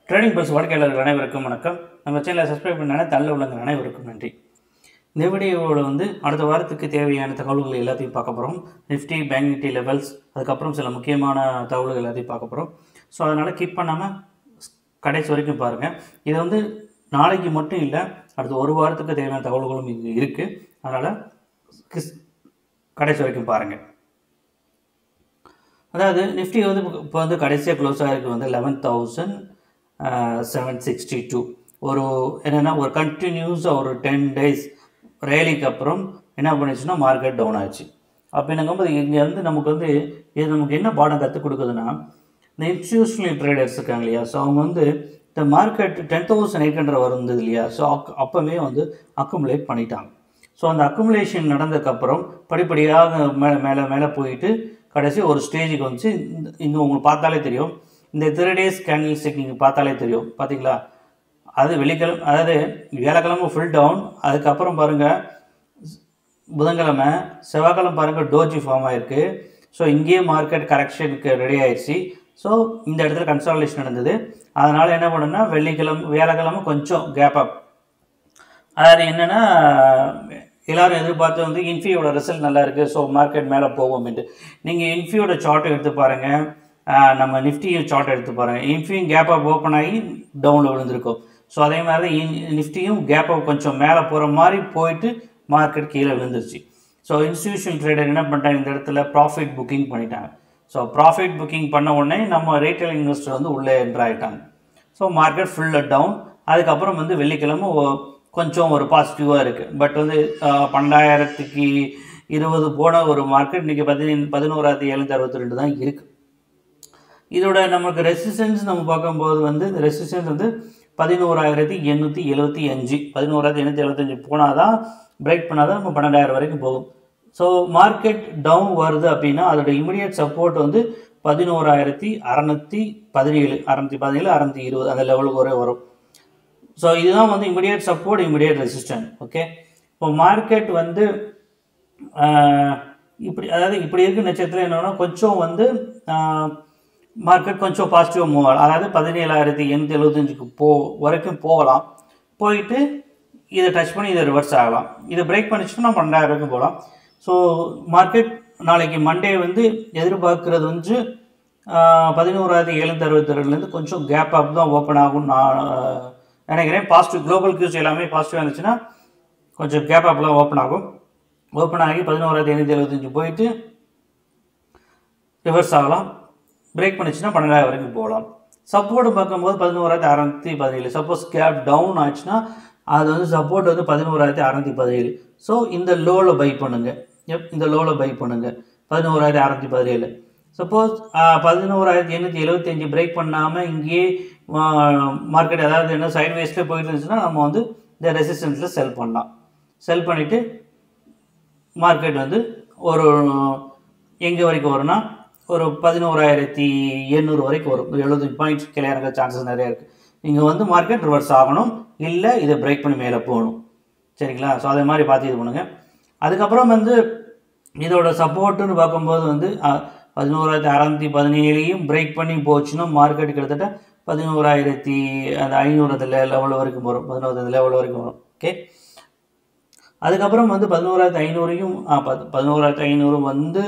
trading bus வாடிக்கையாளர்கள் அனைவருக்கும் வணக்கம் நம்ம சேனலை சப்ஸ்கிரைப் பண்ண தள்ள உள்ளங்க அனைவருக்கும் நன்றி இந்த வீடியோவில் வந்து அடுத்த வாரத்துக்கு தேவையான தகவல்கள் எல்லாத்தையும் பார்க்க போகிறோம் நிஃப்டி பேங்க் நிஃப்டி லெவல்ஸ் அதுக்கப்புறம் சில முக்கியமான தகவல்கள் எல்லாத்தையும் பார்க்க போகிறோம் ஸோ அதனால் கிப் பண்ணாமல் கடைசி வரைக்கும் பாருங்கள் இது வந்து நாளைக்கு மட்டும் இல்லை அடுத்த ஒரு வாரத்துக்கு தேவையான தகவல்களும் இங்கே இருக்குது அதனால் கிஸ் கடைசி வரைக்கும் பாருங்கள் அதாவது நிஃப்டி வந்து இப்போ வந்து கடைசியாக க்ளோஸ் ஆகிருக்கு வந்து eleven thousand seven sixty two ஒரு என்னென்னா ஒரு கண்டினியூஸாக ஒரு டென் டேஸ் ரேலிக்கு அப்புறம் என்ன பண்ணிச்சுன்னா மார்க்கெட் டவுன் ஆச்சு அப்படின்னும்போது இங்கே வந்து நமக்கு வந்து இது நமக்கு என்ன பாடம் கற்றுக் கொடுக்குதுன்னா இந்த இன்ஸ்டியூஷனல் ட்ரேடர்ஸ் இருக்காங்க இல்லையா ஸோ அவங்க வந்து இந்த market ten thousand eight hundred வந்தது இல்லையா ஸோ அக் அப்போவே வந்து அக்குமுலேட் பண்ணிட்டாங்க ஸோ அந்த அக்குமுலேஷன் நடந்ததுக்கப்புறம் படிப்படியாக மேலே மேலே மேலே போயிட்டு கடைசி ஒரு ஸ்டேஜுக்கு வந்துச்சு இங்கே உங்களுக்கு பார்த்தாலே தெரியும் இந்த த்ரீ டேஸ் கேண்டில் ஸ்டிக் நீங்கள் பார்த்தாலே தெரியும் பார்த்தீங்களா அது வெள்ளிக்கிழமை அதாவது வியாழக்கிழமை ஃபுல் டவுன் அதுக்கப்புறம் பாருங்கள் புதன்கிழமை செவ்வாய்க்கிழமை பாருங்கள் டோஜி ஃபார்ம் ஆயிருக்கு ஸோ இங்கேயே மார்க்கெட் கரெக்ஷனுக்கு ரெடி ஆயிடுச்சு ஸோ இந்த இடத்துல கன்சாலேஷன் நடந்தது அதனால் என்ன பண்ணுன்னா வெள்ளிக்கிழமை வியாழக்கிழமை கொஞ்சம் கேப் அப் அதாவது என்னென்னா எல்லாரும் எதிர்பார்த்து வந்து இன்ஃபியோட ரிசல்ட் நல்லா இருக்குது ஸோ மார்க்கெட் மேலே போகும் அப்படின்ட்டு நீங்கள் இன்ஃபியோட சார்ட் எடுத்து பாருங்கள் நம்ம நிஃப்டியும் சார்ட் எடுத்து பாருங்கள் இன்ஃபியும் கேப் அப் ஓப்பன் ஆகி டவுனில் விழுந்திருக்கும் ஸோ அதே மாதிரி தான் நிஃப்டியும் கேப் அப் கொஞ்சம் மேலே போகிற மாதிரி போயிட்டு மார்க்கெட் கீழே விழுந்துருச்சு ஸோ இன்ஸ்டியூஷனல் ட்ரேடர் என்ன பண்ணிட்டாங்க இந்த இடத்துல ப்ராஃபிட் புக்கிங் பண்ணிட்டாங்க ஸோ ப்ராஃபிட் புக்கிங் பண்ண உடனே நம்ம ரீட்டைல் இன்வெஸ்டர் வந்து உள்ளே என்ட்ரு ஆகிட்டாங்க ஸோ மார்க்கெட் ஃபுல்லாக டவுன் அதுக்கப்புறம் வந்து வெள்ளிக்கிழமை கொஞ்சம் ஒரு பாசிட்டிவாக இருக்குது பட் வந்து பன்னெண்டாயிரத்துக்கு இருபது போன ஒரு மார்க்கெட் இன்றைக்கி பதின பதினோராயிரத்தி எழுநூற்றி அறுபத்தி ரெண்டு தான் இருக்குது இதோட நமக்கு ரெசிஸ்டன்ஸ் நம்ம பார்க்கும்போது வந்து இந்த ரெசிஸ்டன்ஸ் வந்து பதினோராயிரத்தி எண்ணூற்றி எழுபத்தி அஞ்சு பதினோராயிரத்தி எண்ணூற்றி எழுபத்தஞ்சு போனால் தான் பிரேக் பண்ணால் தான் நம்ம பன்னெண்டாயிரம் வரைக்கும் போகும் ஸோ மார்க்கெட் டவுன் வருது அப்படின்னா அதோட இமிடியட் சப்போர்ட் வந்து பதினோராயிரத்தி அறநூற்றி பதினேழு அறநூற்றி பதினேழு அறநூற்றி இருபது அந்த லெவலுக்கு வரை வரும் ஸோ இதுதான் வந்து immediate support immediate resistant okay இப்போ மார்க்கெட் வந்து இப்படி அதாவது இப்படி இருக்க நட்சத்திரம் என்னென்னா கொஞ்சம் வந்து மார்க்கெட் கொஞ்சம் பாசிட்டிவாக மூவ் ஆகலாம் அதாவது பதினேழாயிரத்தி எண்ணூற்றி எழுபத்தஞ்சுக்கு போ வரைக்கும் போகலாம் போயிட்டு இதை டச் பண்ணி இதை ரிவர்ஸ் ஆகலாம் இதை பிரேக் பண்ணிச்சுன்னா பன்னெண்டாயிரம் வரைக்கும் போகலாம் ஸோ மார்க்கெட் நாளைக்கு மண்டே வந்து எதிர்பார்க்குறது வந்து பதினோராயிரத்தி எழுநூற்றி அறுபத்தி ரெண்டுலேருந்து கொஞ்சம் கேப் அப் தான் ஓப்பன் ஆகும்னு நான் நினைக்கிறேன் பாசிட்டிவ் குளோபல் கியூஸ் எல்லாமே பாசிட்டிவாக இருந்துச்சுன்னா கொஞ்சம் கேப் அப்லாம் ஓப்பன் ஆகும் ஓப்பன் ஆகி பதினோராயிரத்தி எழுநூற்றி எழுபத்தஞ்சு போயிட்டு ரிவர்ஸ் ஆகலாம் பிரேக் பண்ணிச்சுன்னா பன்னெண்டாயிரம் வரைக்கும் போகலாம் சப்போர்ட் பார்க்கும்போது பதினோராயிரத்தி அறநூற்றி பதினேழு சப்போஸ் கேப் டவுன் ஆச்சுன்னா அது வந்து சப்போர்ட் வந்து பதினோராயிரத்தி அறநூற்றி பதினேழு ஸோ இந்த லோவில் பை பண்ணுங்கள் எப் இந்த லோவில் பை பண்ணுங்கள் பதினோராயிரத்தி அறநூற்றி பதினேழு சப்போஸ் பதினோராயிரத்தி எண்ணூற்றி எழுபத்தஞ்சு பிரேக் பண்ணாமல் இங்கேயே மார்க்கெட் அதாவது என்ன சைட் வேஸில் போயிட்டு இருந்துச்சுன்னா நம்ம வந்து இந்த ரெசிஸ்டன்ஸில் செல் பண்ணலாம் செல் பண்ணிவிட்டு மார்க்கெட் வந்து ஒரு எங்கே வரைக்கும் வரும்னா ஒரு பதினோராயிரத்தி எண்ணூறு வரைக்கும் வரும் எழுபத்தஞ்சு பாயிண்ட்ஸ் கீழே இறங்க சான்சஸ் நிறையா இருக்குது இங்கே வந்து மார்க்கெட் ரிவர்ஸ் ஆகணும் இல்லை இதை பிரேக் பண்ணி மேலே போகணும் சரிங்களா ஸோ அதே மாதிரி பார்த்து இது பண்ணுங்கள் அதுக்கப்புறம் வந்து இதோட சப்போர்ட்டுன்னு பார்க்கும்போது வந்து பதினோராயிரத்தி அறநூற்றி பதினேழையும் பிரேக் பண்ணி போச்சுன்னா மார்க்கெட் கிட்டத்தட்ட பதினோராயிரத்தி அந்த ஐநூறு அந்த லெவல் வரைக்கும் வரும் பதினோரு லெவல் வரைக்கும் வரும் ஓகே அதுக்கப்புறம் வந்து பதினோராயிரத்தி ஐநூறையும் பதினோராயிரத்தி ஐநூறு வந்து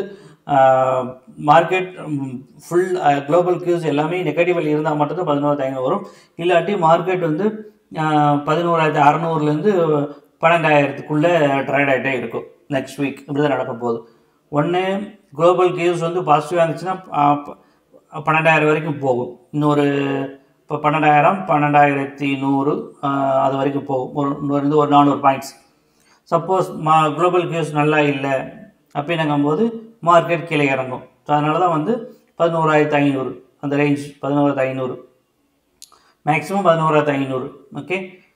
மார்க்கெட் ஃபுல் குளோபல் கியூஸ் எல்லாமே நெகட்டிவில் இருந்தால் மட்டும்தான் பதினோராயிரத்தி ஐநூறு வரும் இல்லாட்டி மார்க்கெட் வந்து பதினோராயிரத்தி அறநூறுலேருந்து பன்னெண்டாயிரத்துக்குள்ளே ட்ரேட் ஆகிட்டே இருக்கும் நெக்ஸ்ட் வீக் இப்படி தான் நடக்க போகுது ஒன்று குளோபல் கியூஸ் வந்து பாசிட்டிவாக இருந்துச்சுன்னா பன்னெண்டாயிரம் வரைக்கும் போகும் இன்னொரு இப்போ பன்னெண்டாயிரம் பன்னெண்டாயிரத்தி நூறு அது வரைக்கும் போகும் ஒரு இன்னொரு ஒரு நானூறு பாயிண்ட்ஸ் சப்போஸ் மா குளோபல் கியூஸ் நல்லா இல்லை அப்படின்னுங்கும்போது மார்க்கெட் கீழே இறங்கும் ஸோ அதனால தான் வந்து பதினோராயிரத்து ஐநூறு அந்த ரேஞ்ச் பதினோராயிரத்து ஐநூறு மேக்ஸிமம் பதினோராயிரத்து ஐநூறு ஓகே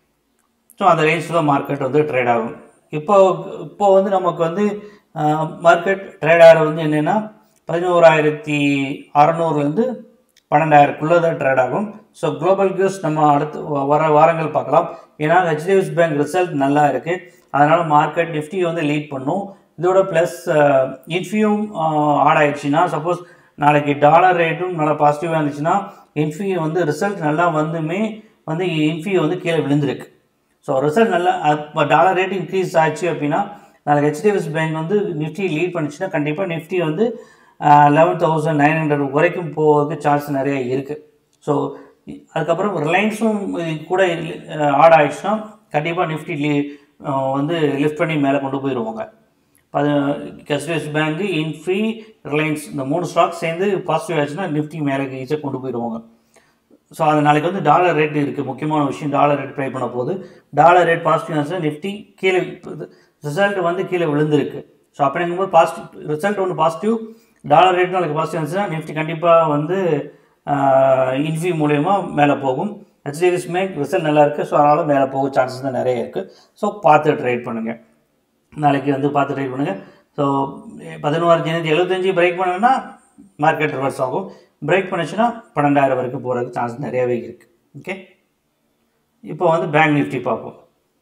ஸோ அந்த ரேஞ்ச் தான் மார்க்கெட் வந்து ட்ரேட் ஆகும் இப்போ இப்போ வந்து நமக்கு வந்து மார்க்கெட் ட்ரேட் ஆகிறது வந்து என்னென்னா பதினோராயிரத்தி அறநூறுலேருந்து பன்னெண்டாயிரக்குள்ளே தான் ட்ரேட் ஆகும் ஸோ குளோபல் கியூஸ் நம்ம அடுத்து வர வாரங்கள் பார்க்கலாம் ஏன்னா ஹெச்டிஎஃப்சி பேங்க் ரிசல்ட் நல்லா இருக்குது அதனால் மார்க்கெட் நிஃப்டி வந்து லீட் பண்ணும் இதோட ப்ளஸ் இன்ஃபியும் ஆட் ஆயிடுச்சுன்னா சப்போஸ் நாளைக்கு டாலர் ரேட்டும் நல்லா பாசிட்டிவாக இருந்துச்சுன்னா இன்ஃபி வந்து ரிசல்ட் நல்லா வந்துமே வந்து இன்ஃபி வந்து கீழே விழுந்திருக்கு ஸோ ரிசல்ட் நல்லா இப்போ டாலர் ரேட் இன்க்ரீஸ் ஆச்சு அப்படின்னா நாளைக்கு ஹெச்டிஎஃப்சி பேங்க் வந்து நிஃப்டி லீட் பண்ணுச்சுன்னா கண்டிப்பாக நிஃப்டி வந்து லெவன் தௌசண்ட் நைன் ஹண்ட்ரட் வரைக்கும் போகிறதுக்கு சான்ஸ் நிறைய இருக்குது ஸோ அதுக்கப்புறம் ரிலையன்ஸும் இது கூட ஆட் ஆயிடுச்சுன்னா கண்டிப்பாக நிஃப்டி லீ அஹ் வந்து லிஃப்ட் பண்ணி மேலே கொண்டு போயிடுவாங்க அது ஹெச்டிஎஃப்சி பேங்க்கு இன்ஃபி ரிலையன்ஸ் இந்த மூணு ஸ்டாக் சேர்ந்து பாசிட்டிவ் ஆச்சுன்னா நிஃப்டி மேலே ஈஸியாக கொண்டு போயிடுவாங்க ஸோ அது நாளைக்கு வந்து டாலர் ரேட் இருக்குது முக்கியமான விஷயம் டாலர் ரேட் ப்ளே பண்ண போகுது டாலர் ரேட் பாசிட்டிவ் ஆச்சுன்னா நிஃப்டி கீழே ரிசல்ட் வந்து கீழே விழுந்திருக்கு ஸோ அப்படிங்கும்போது பாசிட்டிவ் ரிசல்ட் ஒன்று பாசிட்டிவ் டாலர் ரேட் நாளைக்கு பாசிட்டிவ் இருந்துச்சுன்னா நிஃப்டி கண்டிப்பாக வந்து இன்ஃபி மூலயமா மேலே போகும் ஹெச்டிஎஃப்சி பேங்க் ரிசல்ட் நல்லா இருக்குது ஸோ அதனால் மேலே போக சான்சஸ் தான் நிறைய இருக்குது ஸோ பார்த்து ட்ரேட் பண்ணுங்கள் நாளைக்கு வந்து பார்த்து ட்ரேட் பண்ணுங்கள் ஸோ பதினோரு ஜனவரி எழுபத்தஞ்சி பிரேக் பண்ணுங்கன்னா மார்க்கெட் ரிவர்ஸ் ஆகும் பிரேக் பண்ணுச்சுன்னா பன்னெண்டாயிரம் வரைக்கும் போகிறதுக்கு சான்ஸ் நிறையவே இருக்குது ஓகே இப்போ வந்து பேங்க் நிஃப்டி பார்ப்போம்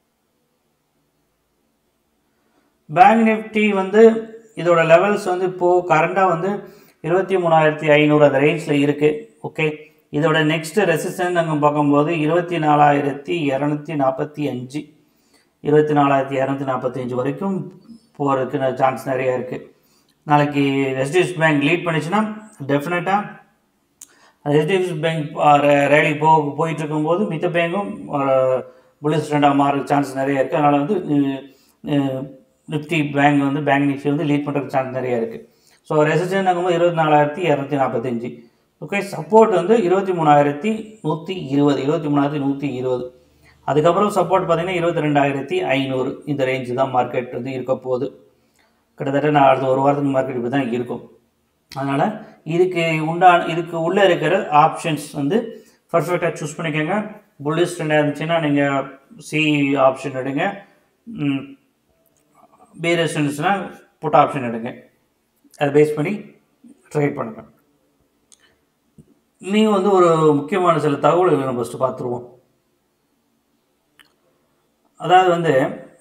பேங்க் நிஃப்டி வந்து இதோட லெவல்ஸ் வந்து இப்போது கரண்டாக வந்து இருபத்தி மூணாயிரத்தி ஐநூறு அந்த ரேஞ்சில் இருக்குது ஓகே இதோட நெக்ஸ்ட் ரெசிஸ்டன்ஸ் நாங்கள் பார்க்கும்போது இருபத்தி நாலாயிரத்தி இரநூத்தி நாற்பத்தி அஞ்சு இருபத்தி நாலாயிரத்தி இரநூத்தி நாற்பத்தி அஞ்சு வரைக்கும் போகிறதுக்கு சான்ஸ் நிறைய இருக்குது நாளைக்கு ஹெச்டிஎஃப்சி பேங்க் லீட் பண்ணிச்சுன்னா டெஃபினட்டாக ஹெச்டிஎஃப்சி பேங்க் ரேலி போ போயிட்டு இருக்கும்போது மித்த பேங்கும் புலிஸ் ரெண்டாக மாற சான்ஸ் நிறைய இருக்குது அதனால் வந்து நிஃப்டி பேங்க் வந்து பேங்க் நிஃப்டி வந்து லீட் பண்ணுறதுக்கு சான்ஸ் நிறைய இருக்குது ஸோ ரெசிஸ்டன்ட் ஆகும்போது இருபத்தி நாலாயிரத்தி இரநூத்தி நாற்பத்தஞ்சு ஓகே சப்போர்ட் வந்து இருபத்தி மூணாயிரத்தி நூற்றி இருபது இருபத்தி மூணாயிரத்தி நூற்றி இருபது அதுக்கப்புறம் சப்போர்ட் பார்த்தீங்கன்னா இருபத்தி ரெண்டாயிரத்தி ஐநூறு இந்த ரேஞ்சு தான் மார்க்கெட் வந்து இருக்க போகுது கிட்டத்தட்ட நான் அடுத்த ஒரு வாரத்துக்கு மார்க்கெட் இப்படி தான் இருக்கும் அதனால் இதுக்கு உண்டான இதுக்கு உள்ளே இருக்கிற ஆப்ஷன்ஸ் வந்து பர்ஃபெக்டாக சூஸ் பண்ணிக்கோங்க புல்லிஸ் ரெண்டாக இருந்துச்சுன்னா நீங்கள் சி ஆப்ஷன் எடுங்க பேரஸ் இருந்துச்சுன்னா புட் ஆப்ஷன் எடுங்க அதை பேஸ் பண்ணி ட்ரேட் பண்ணுங்கள் நீங்கள் வந்து ஒரு முக்கியமான சில தகவல்களை நம்ம ஃபஸ்ட்டு பார்த்துருவோம் அதாவது வந்து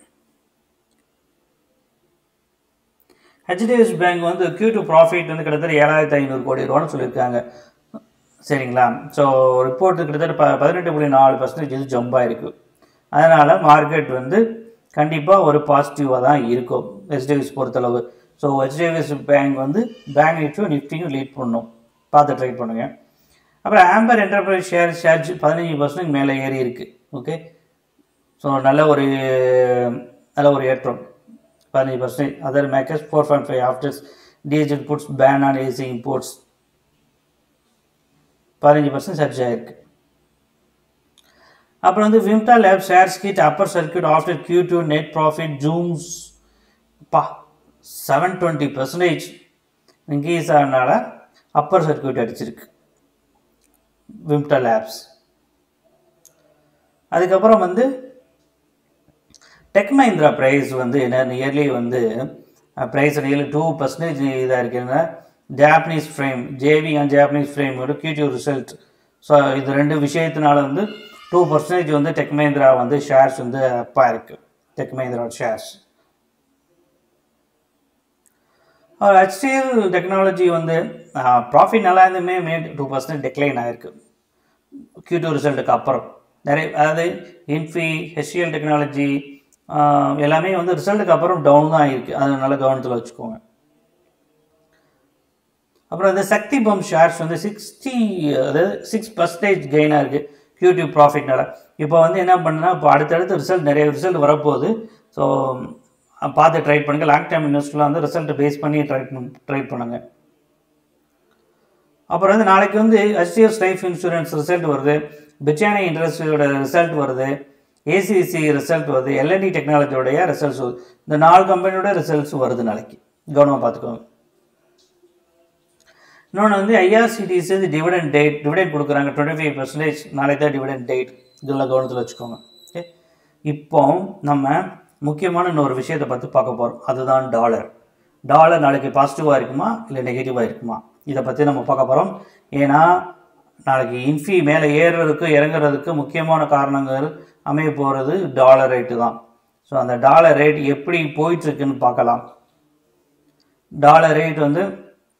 ஹெச்டிஎஃப்சி பேங்க் வந்து கியூ டு ப்ராஃபிட் வந்து கிட்டத்தட்ட ஏழாயிரத்தி ஐநூறு கோடி ரூபான்னு சொல்லியிருக்காங்க சரிங்களா ஸோ ரிப்போர்ட் கிட்டத்தட்ட ப பதினெட்டு புள்ளி நாலு பர்சன்டேஜ் இது ஜம்ப் ஆகிருக்கு அதனால் மார்க்கெட் வந்து கண்டிப்பாக ஒரு பாசிட்டிவாக தான் இருக்கும் ஹெச்டிஎஃப்சி பொறுத்தளவு ஸோ ஹெச்டிஎஃப்சி பேங்க் வந்து பேங்க் நிஃப்டியும் நிஃப்டியும் லீட் பண்ணணும் பார்த்து ட்ரை பண்ணுங்கள் அப்புறம் ஆம்பர் என்டர்பிரைஸ் ஷேர் சார்ஜ் பதினஞ்சு பர்சன்ட் மேலே ஏறி இருக்குது ஓகே ஸோ நல்ல ஒரு நல்ல ஒரு ஏற்றம் பதினஞ்சு percentage other makers four point five after டிஎஜெட் puts ban on AC imports பதினஞ்சு பர்சன்ட் சர்ஜ் ஆயிருக்கு அப்புறம் வந்து Vimta lab share skid upper circuit after Q two net profit zooms பா செவன் டுவெண்ட்டி பர்சன்டேஜ் இன்க்ரீஸ் ஆனனால அப்பர் சர்க்கியூட் அடிச்சிருக்கு Vimta labs அதுக்கப்புறம் வந்து டெக் மஹிந்திரா ப்ரைஸ் வந்து என்ன நியர்லி வந்து ப்ரைஸ் நியர்லி டூ பர்சன்டேஜ் இதாக இருக்குன்னா Japanese frame JV and Japanese ஃப்ரேமோட கியூடியூ ரிசல்ட் ஸோ இது ரெண்டு விஷயத்தினால வந்து டூ பர்சன்டேஜ் வந்து டெக் மஹிந்திரா வந்து ஷேர்ஸ் வந்து அப்பாக இருக்குது Tech Mahindra shares HCL technology வந்து ப்ராஃபிட் நல்லா இருந்துமே மே டூ பர்சன்ட் டிக்ளைன் ஆகிருக்கு கியூ டூ ரிசல்ட்டுக்கு அப்புறம் நிறைய அதாவது இன்ஃபி ஹெச்டிஎல் டெக்னாலஜி எல்லாமே வந்து ரிசல்ட்டுக்கு அப்புறம் டவுன் தான் ஆகிருக்கு அது நல்ல கவனத்தில் வச்சுக்கோங்க அப்புறம் இந்த சக்தி பம்ப் ஷேர்ஸ் வந்து சிக்ஸ்டி அதாவது சிக்ஸ் பர்சன்டேஜ் கெயினாக இருக்குது யூடியூப் ப்ராஃபிட்னால இப்போ வந்து என்ன பண்ணுன்னா இப்போ அடுத்தடுத்து ரிசல்ட் நிறைய ரிசல்ட் வரப்போகுது ஸோ பார்த்து ட்ரை பண்ணுங்கள் லாங் டைம் இன்வெஸ்ட்லாம் வந்து ரிசல்ட்டை பேஸ் பண்ணி ட்ரை ட்ரை பண்ணுங்கள் அப்புறம் வந்து நாளைக்கு வந்து ஹெச்டிஎஃப் லைஃப் இன்சூரன்ஸ் ரிசல்ட் வருது பிச்சானி இண்டஸ்ட்ரியோட ரிசல்ட் வருது ஏசிசி ரிசல்ட் வருது எல்என்டி டெக்னாலஜியோடைய ரிசல்ட்ஸ் வருது இந்த நாலு கம்பெனியோட ரிசல்ட்ஸ் வருது நாளைக்கு கவனமாக பார்த்துக்கோங்க இன்னொன்று வந்து ஐஆர்சிடிசி வந்து டிவிடெண்ட் டேட் டிவிடெண்ட் கொடுக்குறாங்க டுவெண்ட்டி ஃபைவ் பர்சன்டேஜ் நாளைக்கு தான் டிவிடெண்ட் டேட் இதெல்லாம் கவனத்தில் வச்சுக்கோங்க ஓகே இப்போ நம்ம முக்கியமான இன்னொரு விஷயத்தை பற்றி பார்க்க போகிறோம் அதுதான் டாலர் டாலர் நாளைக்கு பாசிட்டிவாக இருக்குமா இல்லை நெகட்டிவாக இருக்குமா இதை பற்றி நம்ம பார்க்க போகிறோம் ஏன்னா நாளைக்கு இன்ஃபி மேலே ஏறுறதுக்கு இறங்குறதுக்கு முக்கியமான காரணங்கள் அமைய போகிறது டாலர் ரேட்டு தான் ஸோ அந்த டாலர் ரேட் எப்படி போயிட்டுருக்குன்னு பார்க்கலாம் டாலர் ரேட் வந்து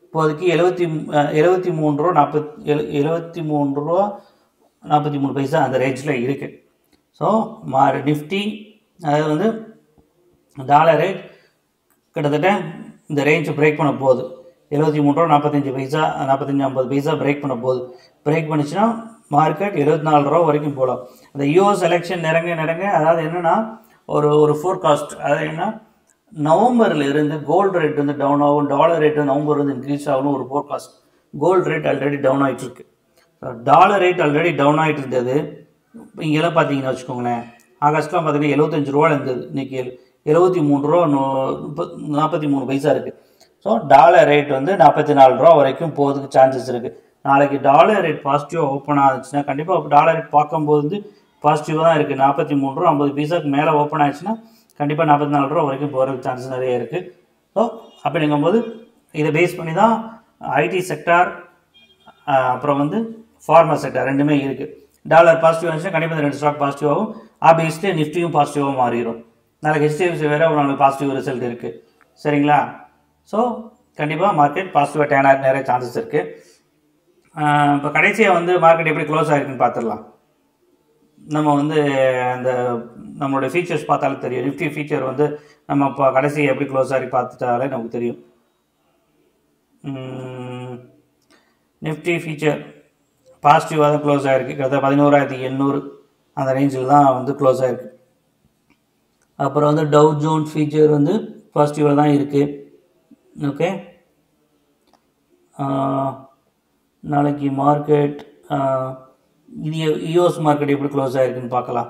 இப்போதைக்கு எழுபத்தி எழுபத்தி மூணு ரூபா நாற்பத் எழு எழுபத்தி மூணு ரூபா நாற்பத்தி மூணு பைசா அந்த ரேஞ்சில் இருக்குது ஸோ மாறு நிஃப்டி அதாவது வந்து டாலர் ரேட் கிட்டத்தட்ட இந்த ரேஞ்சை பிரேக் பண்ண போகுது எழுபத்தி மூணு ரூபா நாற்பத்தஞ்சு பைசா நாற்பத்தஞ்சு ஐம்பது பைசா பிரேக் பண்ண போகுது பிரேக் பண்ணுச்சுன்னா மார்க்கெட் எழுபத்தி நாலு ரூபா வரைக்கும் போகலாம் அந்த யூஎஸ் எலெக்ஷன் நெருங்க நெருங்க அதாவது என்னென்னா ஒரு ஒரு ஃபோர்காஸ்ட் அதாவது என்ன நவம்பரில் இருந்து கோல்டு ரேட் வந்து டவுன் ஆகும் டாலர் ரேட் வந்து நவம்பர் வந்து இன்க்ரீஸ் ஆகணும் ஒரு forecast gold rate already down ஆகிட்டு இருக்கு டாலர் ரேட் ஆல்ரெடி டவுன் ஆகிட்டு இருந்தது இப்போ இங்கெல்லாம் பார்த்தீங்கன்னா வச்சுக்கோங்களேன் ஆகஸ்ட்லாம் பார்த்தீங்கன்னா எழுபத்தஞ்சு ரூபா இருந்தது இன்றைக்கி எழுபத்தி மூணு ரூபா முப்பத் நாற்பத்தி மூணு பைசா இருக்குது ஸோ டாலர் ரேட் வந்து நாற்பத்தி நாலு ரூபா வரைக்கும் போகிறதுக்கு சான்சஸ் இருக்குது நாளைக்கு டாலர் ரேட் பாசிட்டிவாக ஓப்பன் ஆச்சுன்னா கண்டிப்பாக டாலர் ரேட் பார்க்கும்போது வந்து பாசிட்டிவாக தான் இருக்குது நாற்பத்தி மூணு ரூபா ஐம்பது பைசாக்கு மேலே ஓப்பன் ஆச்சுன்னா கண்டிப்பாக நாற்பத்தி நாலு ரூபா வரைக்கும் போகிறதுக்கு சான்சஸ் நிறைய இருக்குது ஸோ அப்படிங்கும்போது இதை பேஸ் பண்ணி தான் ஐடி செக்டார் அப்புறம் வந்து ஃபார்மா செக்டார் ரெண்டுமே இருக்குது டாலர் பாசிட்டிவ் இருந்துச்சுன்னா கண்டிப்பாக இந்த ரெண்டு ஸ்டாக் பாசிட்டிவாகும் ஆப்வியஸ்லி நிஃப்டியும் பாசிட்டிவாக மாறிடும் நாளைக்கு ஹெச்டிஎஃப்சி வேறு ஒரு நாளைக்கு பாசிட்டிவ் ரிசல்ட் இருக்குது சரிங்களா ஸோ கண்டிப்பாக மார்க்கெட் பாசிட்டிவாக டேன் ஆக நிறைய சான்சஸ் இருக்குது இப்போ கடைசியாக வந்து மார்க்கெட் எப்படி க்ளோஸ் ஆகிருக்குன்னு பார்த்துடலாம் நம்ம வந்து அந்த நம்மளுடைய ஃபீச்சர்ஸ் பார்த்தாலே தெரியும் நிஃப்டி ஃபீச்சர் வந்து நம்ம இப்போ கடைசி எப்படி க்ளோஸ் ஆகி பார்த்துட்டாலே நமக்கு தெரியும் நிஃப்டி ஃபீச்சர் பாசிட்டிவாக தான் க்ளோஸ் ஆகிருக்கு கிட்டத்தட்ட பதினோராயிரத்தி எண்ணூறு அந்த ரேஞ்சில் தான் வந்து க்ளோஸ் ஆகிருக்கு அப்புறம் வந்து டவ் ஜோன் ஃபீச்சர் வந்து பாசிட்டிவாக தான் இருக்குது ஓகே நாளைக்கு மார்க்கெட் இது யூஎஸ் மார்க்கெட் எப்படி க்ளோஸ் ஆகிருக்குன்னு பார்க்கலாம்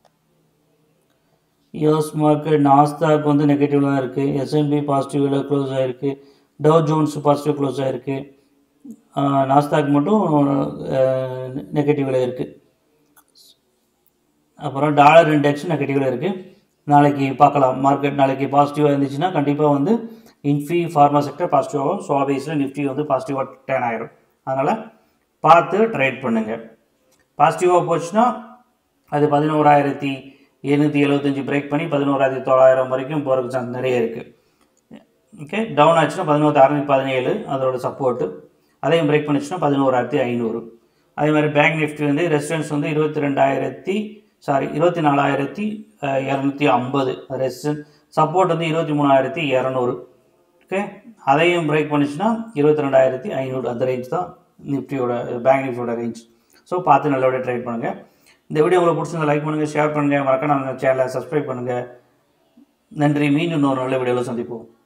யூஎஸ் மார்க்கெட் நாஸ்தாக் வந்து நெகட்டிவில் தான் இருக்குது எஸ்என்பி பாசிட்டிவில் க்ளோஸ் ஆகிருக்கு டவ் ஜோன்ஸ் பாசிட்டிவ் க்ளோஸ் ஆகிருக்கு நாஸ்தாக் மட்டும் நெகட்டிவில் இருக்குது அப்புறம் டாலர் இண்டெக்ஸ் நெகட்டிவில் இருக்குது நாளைக்கு பார்க்கலாம் மார்க்கெட் நாளைக்கு பாசிட்டிவாக இருந்துச்சுன்னா கண்டிப்பாக வந்து இன்ஃபி ஃபார்மா செக்டர் பாசிட்டிவாகும் ஸோ ஆபீஸில் நிஃப்டி வந்து பாசிட்டிவாக டேன் ஆகிடும் அதனால் பார்த்து ட்ரேட் பண்ணுங்கள் பாசிட்டிவாக போச்சுன்னா அது பதினோராயிரத்தி எழுநூற்றி எழுபத்தஞ்சி பிரேக் பண்ணி பதினோராயிரத்தி தொள்ளாயிரம் வரைக்கும் போகிறதுக்கு சான்ஸ் நிறைய இருக்குது ஓகே டவுன் ஆச்சுன்னா பதினோரு அறுநூத்தி பதினேழு அதோட சப்போர்ட்டு அதையும் பிரேக் பண்ணிச்சுன்னா பதினோராயிரத்தி ஐநூறு அதே மாதிரி பேங்க் நிஃப்டி வந்து ரெசிடென்ஸ் வந்து இருபத்தி ரெண்டாயிரத்தி சாரி இருபத்தி நாலாயிரத்தி இரநூத்தி ஐம்பது ரெசிடென்ஸ் சப்போர்ட் வந்து இருபத்தி மூணாயிரத்தி இரநூறு ஓகே அதையும் பிரேக் பண்ணிச்சுன்னா இருபத்தி ரெண்டாயிரத்தி ஐநூறு அந்த ரேஞ்ச் தான் நிஃப்டியோட பேங்க் நிஃப்டியோட ரேஞ்ச் ஸோ பார்த்து நல்லபடியாக ட்ரேட் பண்ணுங்கள் இந்த வீடியோ உங்களுக்கு பிடிச்சிருந்தா லைக் பண்ணுங்கள் ஷேர் பண்ணுங்கள் மறக்காம நம்ம சேனலை சப்ஸ்கிரைப் பண்ணுங்கள் நன்றி மீண்டும் இன்னொரு நல்ல வீடியோவில் சந்திப்போம்